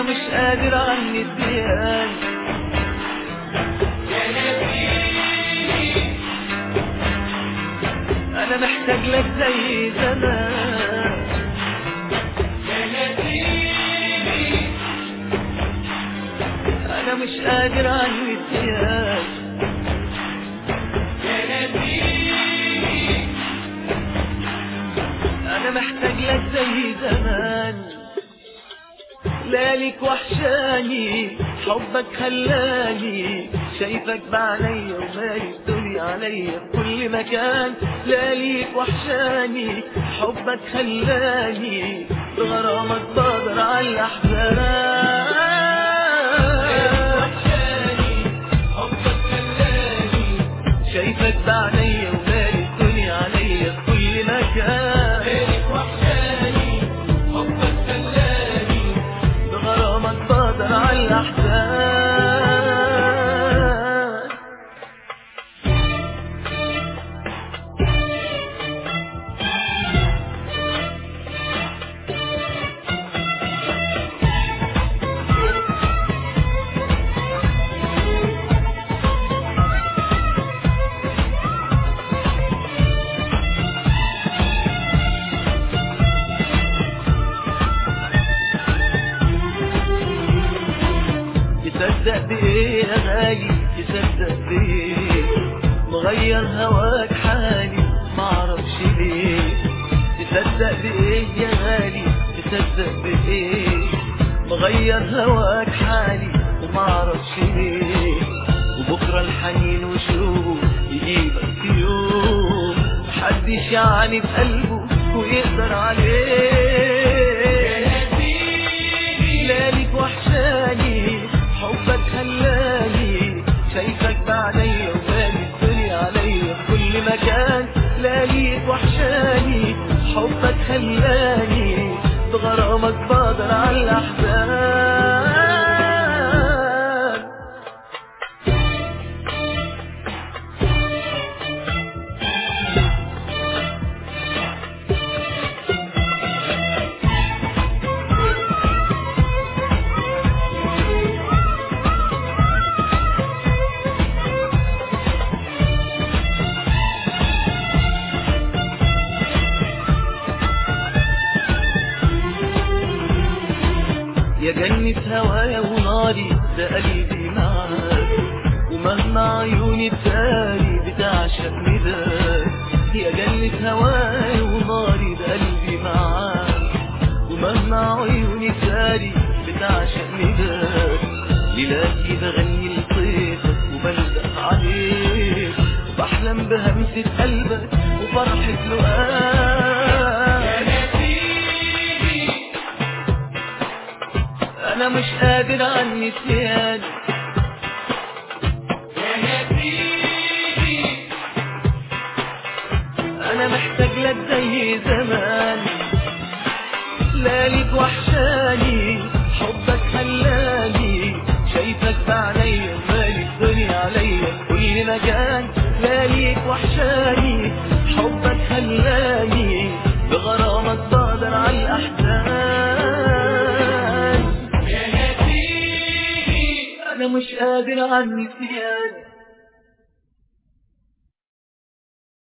مش قادر عن النسيان انا محتاج لك زي زمان انا مش قادر عن النسيان انا محتاج لك زي زمان لياليك وحشاني حبك خلاني شايفك بعينيا ومالي الدنيا عليا في كل مكان لياليك وحشاني حبك خلاني بغرامك بقدر على الاحزان شايفك بعينيا ومالي الدنيا عليا في كل مكان بغرامك بقدر على الاحزان تصدق بايه يا غالي تصدق بايه مغير هواك حالي معرفش ليه تصدق بايه يا غالي تصدق بايه مغير هواك حالي ومعرفش ليه وبكرة الحنين وشوق يجيبك في يوم محدش يعني بقلبه ويقدر عليه لياليك وحشاني حبك خلاني شايفك بعينيا ومالي الدنيا عليا في كل مكان لياليك وحشاني حبك خلاني بغرامك بقدر على الاحزان يا جنة هوايا وناري ده قلبي معاك ومهما عيوني تساري بتعشق نداك يا جنة هوايا وناري ده قلبي معاك ومهما عيوني تساري بتعشق نداك ليلاتي بغني لطيفك وبلدق عليك وبحلم بهمسة قلبك وفرحة لقاك انا مش قادر عن النسيان انا محتاج لك زي زمان لياليك وحشاني حبك خلاني شايفك بعينيا مالي الدنيا عليا في كل مكان لياليك وحشاني حبك خلاني بغرامك بقدر على الاحزان انا مش قادر عن النسيان